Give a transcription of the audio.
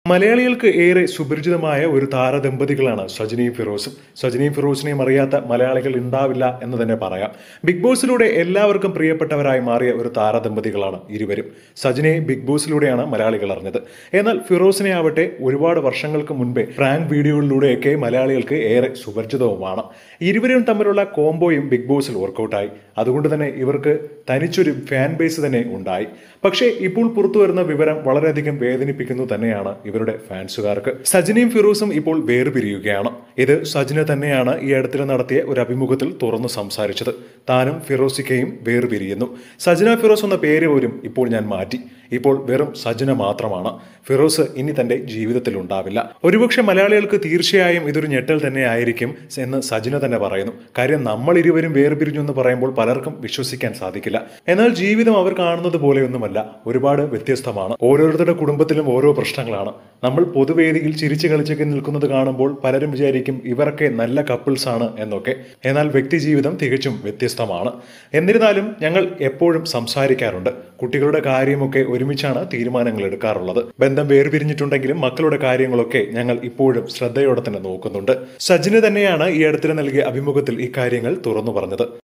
മലയാളികൾക്ക് ഏറെ സുപരിചിതമായ ഒരു താരദമ്പതികളാണ് സജനിയും ഫിറോസും സജനിയും ഫിറോസിനെയും അറിയാത്ത മലയാളികൾ ഉണ്ടാവില്ല എന്ന് തന്നെ പറയാം ബിഗ് ബോസിലൂടെ എല്ലാവർക്കും പ്രിയപ്പെട്ടവരായി മാറിയ ഒരു താരദമ്പതികളാണ് ഇരുവരും സജനെ ബിഗ് ബോസിലൂടെയാണ് മലയാളികൾ അറിഞ്ഞത് എന്നാൽ ഫിറോസിനെ ആവട്ടെ ഒരുപാട് വർഷങ്ങൾക്ക് മുൻപേ പ്രാങ്ക് വീഡിയോകളിലൂടെയൊക്കെ മലയാളികൾക്ക് ഏറെ സുപരിചിതവുമാണ് ഇരുവരും തമ്മിലുള്ള കോംബോയും ബിഗ് ബോസിൽ വർക്കൗട്ടായി അതുകൊണ്ട് തന്നെ ഇവർക്ക് തനിച്ചൊരു ഫാൻ ബേസ് തന്നെ ഉണ്ടായി പക്ഷേ ഇപ്പോൾ പുറത്തു വരുന്ന വിവരം വളരെയധികം വേദനിപ്പിക്കുന്നു തന്നെയാണ് ഇവരുടെ ഫാൻസുകാർക്ക് സജിനയും ഫിറോസും ഇപ്പോൾ വേർപിരിയുകയാണ് ഇത് സജിന തന്നെയാണ് ഈ അടുത്തിടെ നടത്തിയ ഒരു അഭിമുഖത്തിൽ തുറന്നു സംസാരിച്ചത് താനും ഫിറോസിക്കയും വേർപിരിയുന്നു സജിന ഫിറോസ് എന്ന പേര് പോലും ഇപ്പോൾ ഞാൻ മാറ്റി ഇപ്പോൾ വെറും സജിന മാത്രമാണ് ഫിറോസ് ഇനി തന്റെ ജീവിതത്തിൽ ഉണ്ടാവില്ല ഒരുപക്ഷെ മലയാളികൾക്ക് തീർച്ചയായും ഇതൊരു ഞെട്ടൽ തന്നെ ആയിരിക്കും എന്ന് സജിന തന്നെ പറയുന്നു കാര്യം നമ്മൾ ഇരുവരും വേർപിരിഞ്ഞു എന്ന് പറയുമ്പോൾ പലർക്കും വിശ്വസിക്കാൻ സാധിക്കില്ല എന്നാൽ ജീവിതം അവർ കാണുന്നത് പോലെയൊന്നുമല്ല ഒരുപാട് വ്യത്യസ്തമാണ് ഓരോരുത്തരുടെ കുടുംബത്തിലും ഓരോ പ്രശ്നങ്ങളാണ് നമ്മൾ പൊതുവേദിയിൽ ചിരിച്ചു കളിച്ചൊക്കെ നിൽക്കുന്നത് കാണുമ്പോൾ പലരും വിചാരിക്കും ഇവരൊക്കെ നല്ല കപ്പിൾസ് ആണ് എന്നൊക്കെ എന്നാൽ വ്യക്തി ജീവിതം തികച്ചും വ്യത്യസ്തമാണ് എന്നിരുന്നാലും ഞങ്ങൾ എപ്പോഴും സംസാരിക്കാറുണ്ട് കുട്ടികളുടെ കാര്യമൊക്കെ ഒരുമിച്ചാണ് തീരുമാനങ്ങൾ എടുക്കാറുള്ളത് ബന്ധം വേർപിരിഞ്ഞിട്ടുണ്ടെങ്കിലും മക്കളുടെ കാര്യങ്ങളൊക്കെ ഞങ്ങൾ ഇപ്പോഴും ശ്രദ്ധയോടെ തന്നെ നോക്കുന്നുണ്ട് സജിന് തന്നെയാണ് ഈ അടുത്തിടെ നൽകിയ അഭിമുഖത്തിൽ ഇക്കാര്യങ്ങൾ തുറന്നു പറഞ്ഞത്